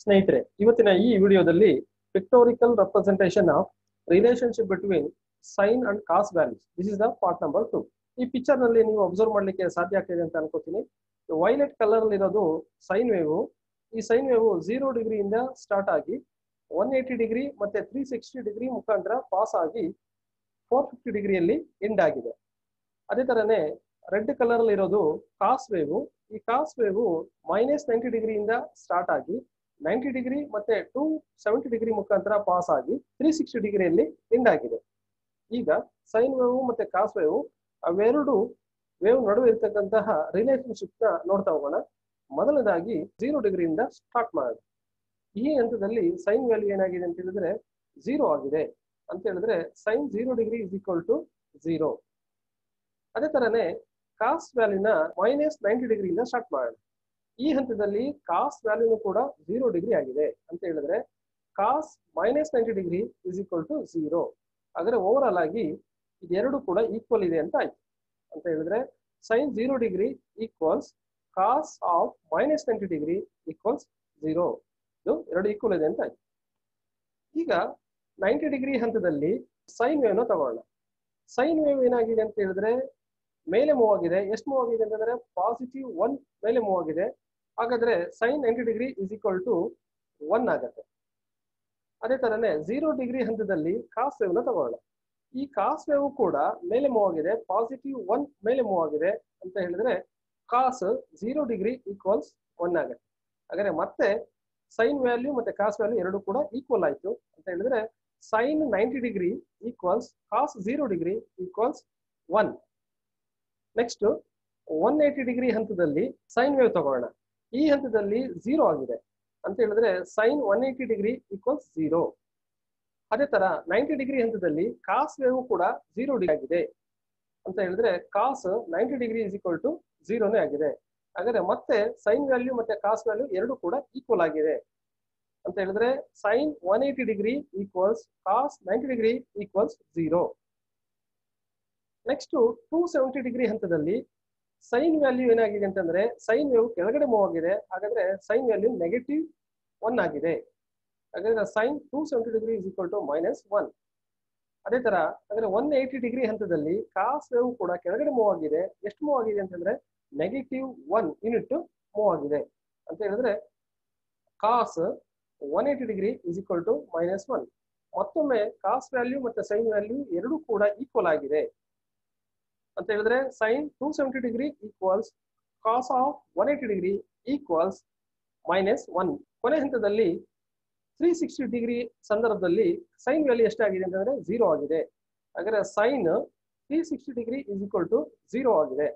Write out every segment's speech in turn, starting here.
ಸ್ನೇಹಿತರೆ ಇವತ್ತಿನ ಈ ವಿಡಿಯೋದಲ್ಲಿ pictorial representation of relationship between sine and cos values this is the part number two ಈ ಪಿಕ್ಚರ್ ನಲ್ಲಿ ನೀವು ಅಬ್ಸರ್ವ್ ಮಾಡ್ಲಿಕ್ಕೆ ಸಾಧ್ಯ ಆಗ್ತಿದೆ ಅಂತ ಅನ್ಕೋತೀನಿ ವೈಲೆಟ್ ಕಲರ್ ಅಲ್ಲಿ ಇರೋದು ಸೈನ್ ವೇವ್ ಈ ಸೈನ್ ವೇವ್ ಜೀರೋ ಡಿಗ್ರಿಯಿಂದ ಸ್ಟಾರ್ಟ್ ಆಗಿ ಒನ್ ಏಯ್ಟಿ ಡಿಗ್ರಿ ಮತ್ತೆ ತ್ರೀ ಸಿಕ್ಸ್ಟಿ ಡಿಗ್ರಿ ಮುಖಾಂತರ ಪಾಸ್ ಆಗಿ ಫೋರ್ ಫಿಫ್ಟಿ ಡಿಗ್ರಿಯಲ್ಲಿ ಎಂಡ್ ಆಗಿದೆ ಅದೇ ತರನೇ ರೆಡ್ ಕಲರ್ ಅಲ್ಲಿ ಇರೋದು ಕಾಸ್ ವೇವ್ ಈ ಕಾಸ್ ವೇವ್ ಮೈನಸ್ ನೈಂಟಿ ಡಿಗ್ರಿಯಿಂದ ಸ್ಟಾರ್ಟ್ ಆಗಿ ನೈಂಟಿ ಡಿಗ್ರಿ ಮತ್ತೆ ಟೂ ಸೆವೆಂಟಿ ಡಿಗ್ರಿ ಮುಖಾಂತರ ಪಾಸ್ ಆಗಿ ತ್ರೀ ಸಿಕ್ಸ್ಟಿ ಡಿಗ್ರಿಯಲ್ಲಿ ಎಂಡ್ ಆಗಿದೆ ಈಗ ಸೈನ್ ವೇವ್ ಮತ್ತೆ ಕಾಸ್ ವೇವ್ ಅವೆರಡು ವೇವ್ ನಡುವೆ ಇರ್ತಕ್ಕಂತಹ ರಿಲೇಶನ್ಶಿಪ್ ನ ನೋಡ್ತಾ ಹೋಗೋಣ ಮೊದಲನೇದಾಗಿ ಜೀರೋ ಡಿಗ್ರಿಯಿಂದ ಸ್ಟಾರ್ಟ್ ಮಾಡೋದು ಈ ಹಂತದಲ್ಲಿ ಸೈನ್ ವ್ಯಾಲ್ಯೂ ಏನಾಗಿದೆ ಅಂತ ಹೇಳಿದ್ರೆ ಝೀರೋ ಆಗಿದೆ ಅಂತ ಹೇಳಿದ್ರೆ sine zero degree is equal to zero ಅದೇ ತರನೇ ಕಾಸ್ ವ್ಯಾಲ್ಯೂನ ಮೈನಸ್ ನೈಂಟಿ ಡಿಗ್ರಿಯಿಂದ ಸ್ಟಾರ್ಟ್ ಮಾಡೋಣ ಈ ಹಂತದಲ್ಲಿ ಕಾಸ್ ವ್ಯಾಲ್ಯೂನು ಕೂಡ ಝೀರೋ ಡಿಗ್ರಿ ಆಗಿದೆ ಅಂತ ಹೇಳಿದ್ರೆ cos minus ninety degree is equal to zero ಹಾಗಾದ್ರೆ ಓವರ್ ಆಲ್ ಆಗಿ ಇದೆರಡು ಕೂಡ ಈಕ್ವಲ್ ಇದೆ ಅಂತ ಆಯ್ತು ಅಂತ ಹೇಳಿದ್ರೆ sine zero degree equals cos of minus ninety degree equals zero ಇದು ಎರಡು ಈಕ್ವಲ್ ಇದೆ ಅಂತ ಆಯ್ತು ಈಗ ನೈಂಟಿ ಡಿಗ್ರಿ ಹಂತದಲ್ಲಿ ಸೈನ್ ವೇವ್ನ ತಗೊಳ್ಳೋಣ ಸೈನ್ ವೇವ್ ಏನಾಗಿದೆ ಅಂತ ಹೇಳಿದ್ರೆ ಮೇಲೆ ಮೂವ್ ಆಗಿದೆ ಎಷ್ಟು ಮೂವ್ ಆಗಿದೆ ಅಂತಂದ್ರೆ ಪಾಸಿಟಿವ್ ಒನ್ ಮೇಲೆ ಮೂವ್ ಆಗಿದೆ ಹಾಗಾದ್ರೆ sine ninety degree is equal to one ಆಗುತ್ತೆ ಅದೇ ತರನೇ ಝೀರೋ ಡಿಗ್ರಿ ಹಂತದಲ್ಲಿ ಕಾಸ್ ವೇವ್ ನ ತಗೊಳ್ಳೋಣ ಈ ಕಾಸ್ ವೇವ್ ಕೂಡ ಮೇಲೆ ಮೂವ್ ಆಗಿದೆ ಪಾಸಿಟಿವ್ ಒನ್ ಮೇಲೆ ಮೂವ್ ಆಗಿದೆ ಅಂತ ಹೇಳಿದ್ರೆ cos zero degree equals one ಆಗುತ್ತೆ ಹಾಗಾದ್ರೆ ಮತ್ತೆ ಸೈನ್ ವ್ಯಾಲ್ಯೂ ಮತ್ತೆ ಕಾಸ್ ವ್ಯಾಲ್ಯೂ ಎರಡು ಕೂಡ ಈಕ್ವಲ್ ಆಯ್ತು ಅಂತ ಹೇಳಿದ್ರೆ sine ninety degree equals cos zero degree equals one next one eighty degree ಹಂತದಲ್ಲಿ ಸೈನ್ ವೇವ್ ತಗೊಳ್ಳೋಣ ಈ ಹಂತದಲ್ಲಿ ಝೀರೋ ಆಗಿದೆ ಅಂತ ಹೇಳಿದ್ರೆ sine one eighty degree equals zero ಅದೇ ತರ ನೈಂಟಿ ಡಿಗ್ರಿ ಹಂತದಲ್ಲಿ ಕಾಸ್ ವೇವ್ ಕೂಡ ಝೀರೋ ಡಿಗ್ರಿ ಆಗಿದೆ ಅಂತ ಹೇಳಿದ್ರೆ cos ninety degree is equal to ಝೀರೋನೇ ಆಗಿದೆ ಹಾಗಾದ್ರೆ ಮತ್ತೆ ಸೈನ್ ವ್ಯಾಲ್ಯೂ ಮತ್ತೆ ಕಾಸ್ ವ್ಯಾಲ್ಯೂ ಎರಡು ಕೂಡ ಈಕ್ವಲ್ ಆಗಿದೆ ಅಂತ ಹೇಳಿದ್ರೆ sine one eighty degree equals cos ninety degree equals zero next two seventy degree ಹಂತದಲ್ಲಿ ಸೈನ್ ವ್ಯಾಲ್ಯೂ ಏನಾಗಿದೆ ಅಂತಂದ್ರೆ ಸೈನ್ ವೇವ್ ಕೆಳಗಡೆ ಮೂವ್ ಆಗಿದೆ ಹಾಗಾದ್ರೆ ಸೈನ್ ವ್ಯಾಲ್ಯೂ ನೆಗೆಟಿವ್ ಒನ್ ಆಗಿದೆ ಹಾಗಾದ್ರೆ sine two seventy degree is equal to minus one ಅದೇ ತರ ಅಂದ್ರೆ ಒನ್ ಏಯ್ಟಿ ಡಿಗ್ರಿ ಹಂತದಲ್ಲಿ ಕಾಸ್ ವೇವ್ ಕೂಡ ಕೆಳಗಡೆ ಮೂವ್ ಆಗಿದೆ ಎಷ್ಟು ಮೂವ್ ಆಗಿದೆ ಅಂತಂದ್ರೆ ನೆಗೆಟಿವ್ ಒನ್ ಯೂನಿಟ್ ಮೂವ್ ಆಗಿದೆ ಅಂತ ಹೇಳಿದ್ರೆ cos one eighty degree is equal to minus one ಮತ್ತೊಮ್ಮೆ ಕಾಸ್ ವ್ಯಾಲ್ಯೂ ಮತ್ತೆ ಸೈನ್ ವ್ಯಾಲ್ಯೂ ಎರಡೂ ಕೂಡ ಈಕ್ವಲ್ ಆಗಿದೆ ಅಂತ ಹೇಳಿದ್ರೆ sine two seventy degree equals cos of one eighty degree equals minus one ಕೊನೆ ಹಂತದಲ್ಲಿ ತ್ರೀ ಸಿಕ್ಸ್ಟಿ ಡಿಗ್ರಿ ಸಂದರ್ಭದಲ್ಲಿ ಸೈನ್ ವ್ಯಾಲ್ಯೂ ಎಷ್ಟಾಗಿದೆ ಅಂತಂದ್ರೆ ಝೀರೋ ಆಗಿದೆ ಹಾಗಾದ್ರೆ sine three sixty degree is equal to zero ಆಗಿದೆ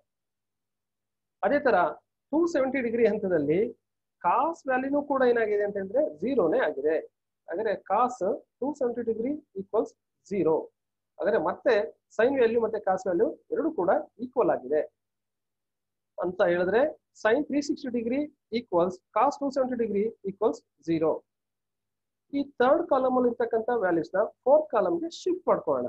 ಅದೇ ತರ ಟೂ ಸೆವೆಂಟಿ ಡಿಗ್ರಿ ಹಂತದಲ್ಲಿ ಕಾಸ್ ವ್ಯಾಲ್ಯೂನು ಕೂಡ ಏನಾಗಿದೆ ಅಂತಂದ್ರೆ ಝೀರೋನೇ ಆಗಿದೆ ಹಾಗಾದ್ರೆ cos two seventy degree equals zero ಹಾಗಾದ್ರೆ ಮತ್ತೆ ಸೈನ್ ವ್ಯಾಲ್ಯೂ ಮತ್ತೆ ಕಾಸ್ ವ್ಯಾಲ್ಯೂ ಎರಡು ಕೂಡ ಈಕ್ವಲ್ ಆಗಿದೆ ಅಂತ ಹೇಳಿದ್ರೆ sine three sixty degree equals cos two seventy degree equals zero ಈ ಥರ್ಡ್ ಕಾಲಮ್ ಅಲ್ಲಿ ಇರ್ತಕ್ಕಂಥ ವ್ಯಾಲ್ಯೂಸ್ ನ ಫೋರ್ತ್ ಕಾಲಮ್ಗೆ ಶಿಫ್ಟ್ ಮಾಡ್ಕೊಳ್ಳೋಣ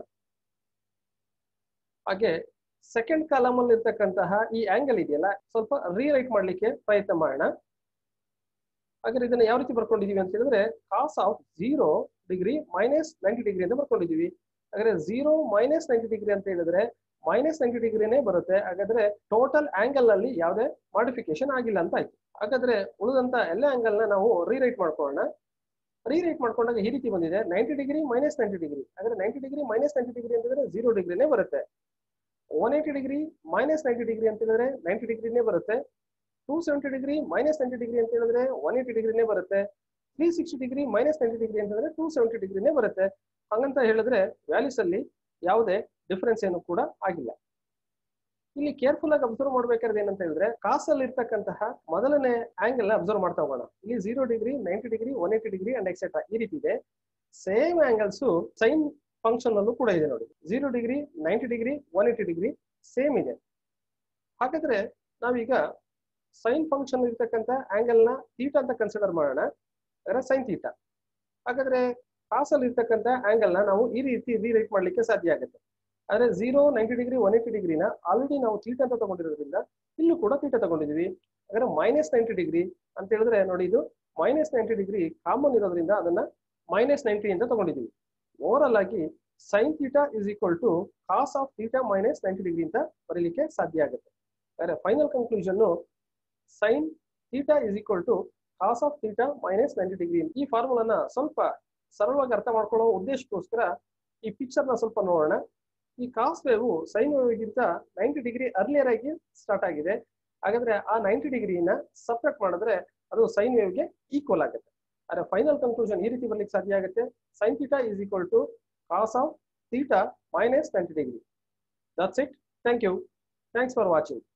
ಹಾಗೆ ಸೆಕೆಂಡ್ ಕಾಲಮ್ ಅಲ್ಲಿ ಇರ್ತಕ್ಕಂತಹ ಈ ಆಂಗಲ್ ಇದೆಯಲ್ಲ ಸ್ವಲ್ಪ ರೀರೈಟ್ ಮಾಡ್ಲಿಕ್ಕೆ ಪ್ರಯತ್ನ ಮಾಡೋಣ ಹಾಗಾದ್ರೆ ಇದನ್ನ ಯಾವ ರೀತಿ ಬರ್ಕೊಂಡಿದೀವಿ ಅಂತ ಹೇಳಿದ್ರೆ cos of zero degree minus ninety degree ಅಂತ ಬರ್ಕೊಂಡಿದೀವಿ ಹಾಗಾದ್ರೆ ಝೀರೋ ಮೈನಸ್ ನೈಂಟಿ ಡಿಗ್ರಿ ಅಂತ ಹೇಳಿದ್ರೆ ಮೈನಸ್ ನೈಂಟಿ ಡಿಗ್ರಿನೇ ಬರುತ್ತೆ ಹಾಗಾದ್ರೆ ಟೋಟಲ್ ಆಂಗಲ್ ಅಲ್ಲಿ ಯಾವುದೇ ಮಾಡಿಫಿಕೇಶನ್ ಆಗಿಲ್ಲ ಅಂತ ಆಯ್ತು ಹಾಗಾದ್ರೆ ಉಳಿದಂತ ಎಲ್ಲ ಆಂಗಲ್ ನ ನಾವು ರೀರೈಟ್ ಮಾಡ್ಕೊಳ್ಳೋಣ ರೀರೈಟ್ ಮಾಡ್ಕೊಂಡಾಗ ಈ ರೀತಿ ಬಂದಿದೆ ninety degree minus ninety degree ಹಾಗಾದ್ರೆ ninety degree minus ninety degree ಅಂತಂದ್ರೆ ಜೀರೋ ಡಿಗ್ರಿನೇ ಬರುತ್ತೆ one eighty degree minus ninety degree ಅಂತ ಹೇಳಿದ್ರೆ ನೈಂಟಿ ಡಿಗ್ರಿನೇ ಬರುತ್ತೆ two seventy degree minus ninety degree ಅಂತ ಹೇಳಿದ್ರೆ ಒನ್ ಏಯ್ಟಿ ಡಿಗ್ರಿನೇ ಬರುತ್ತೆ three sixty degree minus ninety degree ಅಂತಂದ್ರೆ ಟೂ ಸೆವೆಂಟಿ ಡಿಗ್ರಿನೇ ಬರುತ್ತೆ ಹಂಗಂತ ಹೇಳಿದ್ರೆ ವ್ಯಾಲ್ಯೂಸ್ ಅಲ್ಲಿ ಯಾವುದೇ ಡಿಫರೆನ್ಸ್ ಏನು ಕೂಡ ಆಗಿಲ್ಲ ಇಲ್ಲಿ ಕೇರ್ಫುಲ್ ಆಗಿ ಅಬ್ಸರ್ವ್ ಮಾಡ್ಬೇಕಾದ್ರೆ ಏನಂತ ಹೇಳಿದ್ರೆ ಕಾಸಲ್ಲಿ ಇರ್ತಕ್ಕಂತಹ ಮೊದಲನೇ ಆಂಗಲ್ ನ ಅಬ್ಸರ್ವ್ ಮಾಡ್ತಾ ಹೋಗೋಣ ಇಲ್ಲಿ zero degree ninety degree one eighty degree and etcetera ಈ ರೀತಿ ಇದೆ ಸೇಮ್ ಆಂಗಲ್ಸ್ ಸೈನ್ ಫಂಕ್ಷನ್ ಅಲ್ಲೂ ಕೂಡ ಇದೆ ನೋಡಿ zero degree ninety degree one eighty degree same ಇದೆ ಹಾಗಾದ್ರೆ ನಾವೀಗ ಸೈನ್ ಫಂಕ್ಷನ್ ಇರ್ತಕ್ಕಂಥ ಆಂಗಲ್ ನ ತೀಟ ಅಂತ ಕನ್ಸಿಡರ್ ಮಾಡೋಣ ಅಂದ್ರೆ ಸೈನ್ ತೀಟ ಹಾಗಾದ್ರೆ ಕಾಸಲ್ಲಿ ಇರ್ತಕ್ಕಂಥ ಆಂಗಲ್ ನ ನಾವು ಈ ರೀತಿ ರೀರೈಟ್ ಮಾಡ್ಲಿಕ್ಕೆ ಸಾಧ್ಯ ಆಗುತ್ತೆ ಆದ್ರೆ zero ninety degree one eighty ಡಿಗ್ರಿನ ಆಲ್ರೆಡಿ ನಾವು ತೀಟ ಅಂತ ತಗೊಂಡಿರೋದ್ರಿಂದ ಇಲ್ಲೂ ಕೂಡ ತೀಟ ತಗೊಂಡಿದೀವಿ ಹಾಗಾದ್ರೆ ಮೈನಸ್ ನೈಂಟಿ ಡಿಗ್ರಿ ಅಂತ ಹೇಳಿದ್ರೆ ನೋಡಿ ಇದು ಮೈನಸ್ ನೈಂಟಿ ಡಿಗ್ರಿ ಕಾಮನ್ ಇರೋದ್ರಿಂದ ಅದನ್ನ ಮೈನಸ್ ನೈಂಟಿ ಅಂತ ತಗೊಂಡಿದ್ದೀವಿ ಓವರಲ್ ಆಗಿ sine theta is equal to cos of theta minus ninety degree ಅಂತ ಬರೀಲಿಕ್ಕೆ ಸಾಧ್ಯ ಆಗುತ್ತೆ ಹಾಗಾದ್ರೆ final conclusion sine theta is equal to cos of theta minus ninety degree ಈ ಫಾರ್ಮುಲಾನ ಸ್ವಲ್ಪ ಸರಳವಾಗಿ ಅರ್ಥ ಮಾಡ್ಕೊಳ್ಳೋ ಉದ್ದೇಶಕ್ಕೋಸ್ಕರ ಈ ಪಿಕ್ಚರ್ ನ ಸ್ವಲ್ಪ ನೋಡೋಣ ಈ ಕಾಸ್ ವೇವ್ ಸೈನ್ ವೇವ್ಗಿಂತ ನೈಂಟಿ ಡಿಗ್ರಿ ಅರ್ಲಿಯರ್ ಆಗಿ ಸ್ಟಾರ್ಟ್ ಆಗಿದೆ ಹಾಗಾದ್ರೆ ಆ ನೈಂಟಿ ಡಿಗ್ರಿನ ಸಪ್ರೇಟ್ ಮಾಡಿದ್ರೆ ಅದು ಸೈನ್ ವೇವ್ಗೆ ಈಕ್ವಲ್ ಆಗುತ್ತೆ ಆದ್ರೆ ಫೈನಲ್ ಕನ್ಕ್ಲೂಷನ್ ಈ ರೀತಿ ಬರ್ಲಿಕ್ಕೆ ಸಾಧ್ಯ ಆಗುತ್ತೆ sine theta is equal to cos of theta minus ninety degree that's it thank you thanks for watching